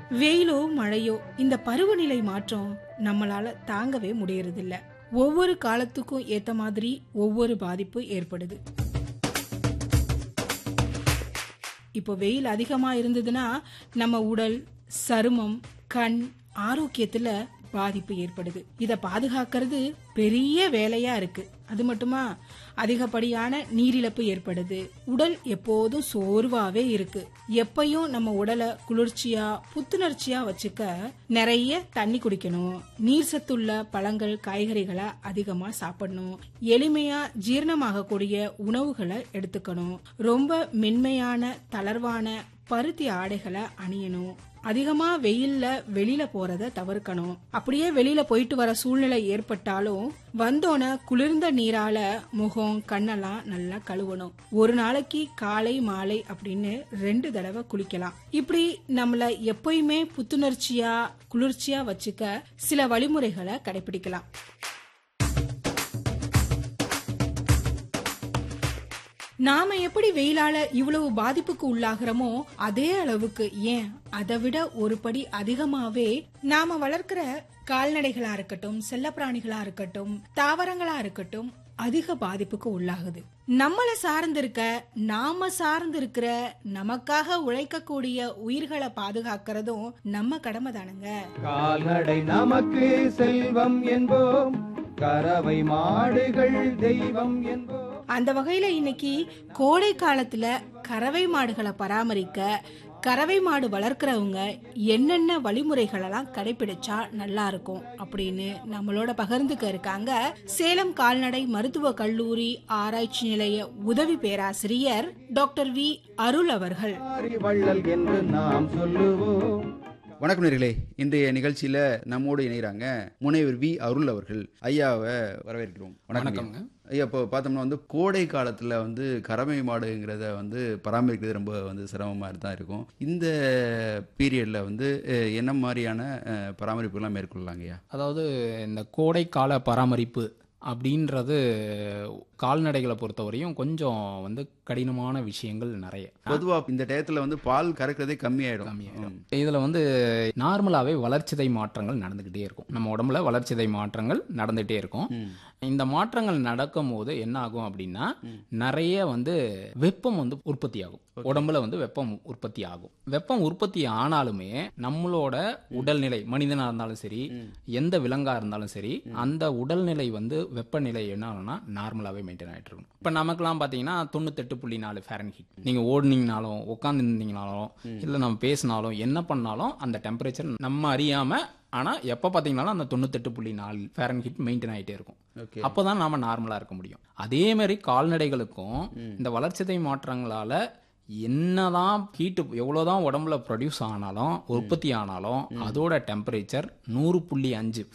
வெயிலோ மழையோ இந்த பருவநிலை மாற்றம் நம்மளால தாங்கவே முடியறதில்ல ஒவ்வொரு காலத்துக்கும் ஏத்த மாதிரி ஒவ்வொரு பாதிப்பு ஏற்படுது இப்போ வெயில் அதிகமா இருந்ததுன்னா நம்ம உடல் சருமம் கண் ஆரோக்கியத்துல பாதிப்பு ஏற்படுது இத பாதுகாக்கிறது பெரிய வேலையா இருக்கு அது மட்டுமா அதிகப்படியான நீரிழப்பு ஏற்படுது உடல் எப்போதும் சோர்வாவே இருக்கு எப்பயும் நம்ம உடலை குளிர்ச்சியா புத்துணர்ச்சியா வச்சுக்க நிறைய தண்ணி குடிக்கணும் நீர் சத்துள்ள பழங்கள் காய்கறிகளை அதிகமா சாப்பிடணும் எளிமையா ஜீரணமாகக்கூடிய உணவுகளை எடுத்துக்கணும் ரொம்ப மென்மையான தளர்வான பருத்தி ஆடைகளை அணியணும் அதிகமா வெயில்ல வெளியில போறத தவிர்க்கணும் அப்படியே வெளியில போயிட்டு வர சூழ்நிலை ஏற்பட்டாலும் வந்தோன குளிர்ந்த நீரால முகம் கண்ணெல்லாம் நல்லா கழுவணும் ஒரு நாளைக்கு காலை மாலை அப்படின்னு ரெண்டு தடவை குளிக்கலாம் இப்படி நம்மள எப்பயுமே புத்துணர்ச்சியா குளிர்ச்சியா வச்சுக்க சில வழிமுறைகளை கடைபிடிக்கலாம் நாம எப்படி வெயிலால இவ்வளவு பாதிப்புக்கு உள்ளாகிறோமோ அதே அளவுக்கு ஏன் அதை விட ஒரு படி அதிகமாவே நாம வளர்க்கிற கால்நடைகளா இருக்கட்டும் செல்லப்பிராணிகளா இருக்கட்டும் தாவரங்களா இருக்கட்டும் அதிக பாதிப்புக்கு உள்ளாகுது நம்மள சார்ந்திருக்க நாம சார்ந்திருக்கிற நமக்காக உழைக்கக்கூடிய உயிர்களை பாதுகாக்கிறதும் நம்ம கடமை தானுங்க கால்நடை நமக்கு செல்வம் என்போம் கறவை மாடுகள் தெய்வம் என்போம் அந்த வகையில இன்னைக்கு கோடை காலத்துல கறவை மாடுகளை பராமரிக்க கறவை மாடு வளர்க்குறவங்க என்னென்ன வழிமுறைகளெல்லாம் கடைபிடிச்சா நல்லா இருக்கும் அப்படின்னு நம்மளோட பகிர்ந்துக்க இருக்காங்க சேலம் கால்நடை மருத்துவ கல்லூரி ஆராய்ச்சி நிலைய உதவி பேராசிரியர் டாக்டர் வி அருள் அவர்கள் மாறி வள்ளல் என்று நாம் சொல்லுவோம் வணக்கம் நேர்களே இன்றைய நிகழ்ச்சியில நம்மோடு இணைகிறாங்க முனைவர் வி அருள் அவர்கள் ஐயாவை வரவேற்கிறோம் வணக்கம் ஐயா. ஐயா இப்போ பார்த்தோம்னா வந்து கோடை காலத்தில் வந்து கறவை மாடுங்கிறத வந்து பராமரிக்கிறது ரொம்ப வந்து சிரமமாக தான் இருக்கும் இந்த பீரியடில் வந்து அஹ், என்ன மாதிரியான அஹ், பராமரிப்புகள்லாம் மேற்கொள்ளலாங்கய்யா அதாவது இந்த கோடைக்கால பராமரிப்பு அப்படின்றது கால்நடைகளை பொறுத்தவரையும் கொஞ்சம் வந்து கடினமான விஷயங்கள் நிறைய பொதுவாக இந்த டயத்தில் வந்து பால் கறக்கிறதே கம்மியாயிடும் கம்மியாயிடும் இதில் வந்து நார்மலாகவே வளர்ச்சிதை மாற்றங்கள் நடந்துக்கிட்டே இருக்கும் நம்ம உடம்புல வளர்ச்சிதை மாற்றங்கள் நடந்துகிட்டே இருக்கும் ம். இந்த மாற்றங்கள் நடக்கும் போது என்ன ஆகும் அப்படின்னா நிறைய வந்து வெப்பம் வந்து உற்பத்தி ஆகும் உடம்புல வந்து வெப்பம் உற்பத்தி ஆகும் வெப்பம் உற்பத்தி ஆனாலுமே நம்மளோட உடல்நிலை மனிதனா இருந்தாலும் சரி எந்த விலங்கா இருந்தாலும் சரி அந்த உடல்நிலை வந்து வெப்பநிலை என்ன ஆகும்னா நார்மலாவே மெயின்டைன் ஆயிட்டு இருக்கும் இப்ப நமக்கெல்லாம் பாத்தீங்கன்னா தொண்ணூத்தெட்டு புள்ளி நாலு ஃபேரன்ஹீட் நீங்க ஓடுனீங்கனாலும் உட்காந்து இருந்தீங்கனாலும் இல்ல நம்ம பேசினாலும் என்ன பண்ணாலும் அந்த டெம்பரேச்சர் நம்ம அறியாம ஆனா எப்ப பாத்தீங்கன்னாலும் அந்த தொண்ணூத்தெட்டு புள்ளி நாலு ஃபேரன்ஹீட் மெயின்டைன் ஆயிட்டே இருக்கும் ஓகே அப்பதான் நாம நார்மலா இருக்க முடியும் அதே மாதிரி கால்நடைகளுக்கும் இந்த வளர்ச்சிதை மாற்றங்களால என்னதான் ஹீட்டு எவ்வளோதான் உடம்புல ப்ரொடியூஸ் ஆனாலும் உற்பத்தி ஆனாலும் அதோட டெம்பரேச்சர் நூறு புள்ளி அஞ்சு